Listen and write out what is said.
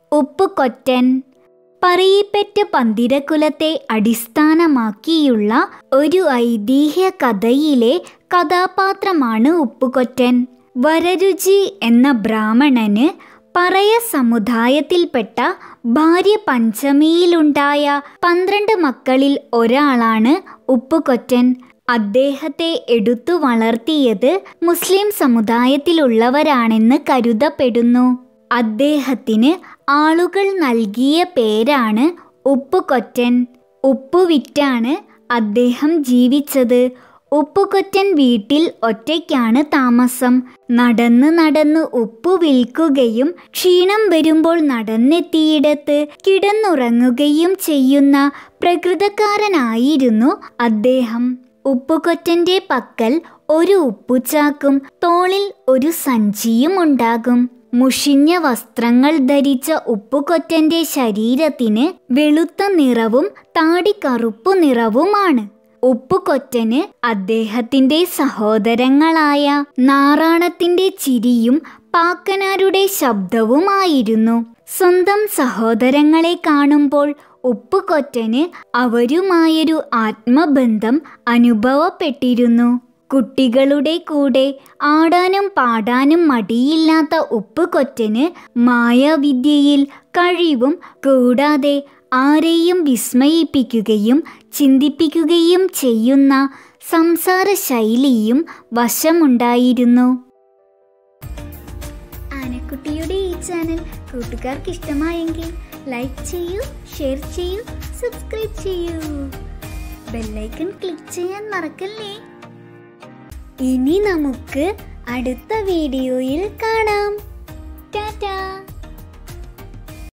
ഉപ്പുകൊറ്റൻ പറയിപ്പറ്റ പന്തിരക്കുലത്തെ അടിസ്ഥാനമാക്കിയുള്ള ഒരു ഐതിഹ്യ കഥയിലെ കഥാപാത്രമാണ് ഉപ്പുകൊറ്റൻ വരരുചി എന്ന ബ്രാഹ്മണന് പറയ സമുദായത്തിൽപ്പെട്ട ഭാര്യ പഞ്ചമിയിലുണ്ടായ പന്ത്രണ്ട് മക്കളിൽ ഒരാളാണ് ഉപ്പുകൊറ്റൻ അദ്ദേഹത്തെ എടുത്തു വളർത്തിയത് മുസ്ലിം സമുദായത്തിലുള്ളവരാണെന്ന് കരുതപ്പെടുന്നു അദ്ദേഹത്തിന് ആളുകൾ നൽകിയ പേരാണ് ഉപ്പുകൊറ്റൻ ഉപ്പു വിറ്റാണ് അദ്ദേഹം ജീവിച്ചത് ഉപ്പുകൊറ്റൻ വീട്ടിൽ ഒറ്റയ്ക്കാണ് താമസം നടന്ന് നടന്ന് ഉപ്പു വിൽക്കുകയും ക്ഷീണം വരുമ്പോൾ നടന്നെത്തിയിടത്ത് കിടന്നുറങ്ങുകയും ചെയ്യുന്ന പ്രകൃതക്കാരനായിരുന്നു അദ്ദേഹം ഉപ്പുകൊറ്റന്റെ പക്കൽ ഒരു ഉപ്പുചാക്കും തോളിൽ ഒരു സഞ്ചിയും ഉണ്ടാകും മുഷിഞ്ഞ വസ്ത്രങ്ങൾ ധരിച്ച ഉപ്പുകൊറ്റന്റെ ശരീരത്തിന് വെളുത്ത നിറവും താടി കറുപ്പു നിറവുമാണ് ഉപ്പുകൊറ്റന് അദ്ദേഹത്തിന്റെ സഹോദരങ്ങളായ നാറാണത്തിന്റെ ചിരിയും പാക്കനാരുടെ ശബ്ദവുമായിരുന്നു സ്വന്തം സഹോദരങ്ങളെ കാണുമ്പോൾ ഉപ്പുകൊറ്റന് അവരുമായൊരു ആത്മബന്ധം അനുഭവപ്പെട്ടിരുന്നു കുട്ടികളുടെ കൂടെ ആടാനും പാടാനും മടിയില്ലാത്ത ഉപ്പുകൊറ്റന് മായാവിദ്യയിൽ കഴിവും കൂടാതെ ആരെയും വിസ്മയിപ്പിക്കുകയും ചിന്തിപ്പിക്കുകയും ചെയ്യുന്ന സംസാര ശൈലിയും വശമുണ്ടായിരുന്നു ആനക്കുട്ടിയുടെ ഈ ചാനൽ കൂട്ടുകാർക്ക് ഇഷ്ടമായെങ്കിൽ ലൈക്ക് ചെയ്യൂ ഷെയർ ചെയ്യൂ സബ്സ്ക്രൈബ് ചെയ്യൂ ബെല്ലൈക്കൺ ക്ലിക്ക് ചെയ്യാൻ മറക്കല്ലേ ഇനി നമുക്ക് അടുത്ത വീഡിയോയിൽ കാണാം ടാറ്റാ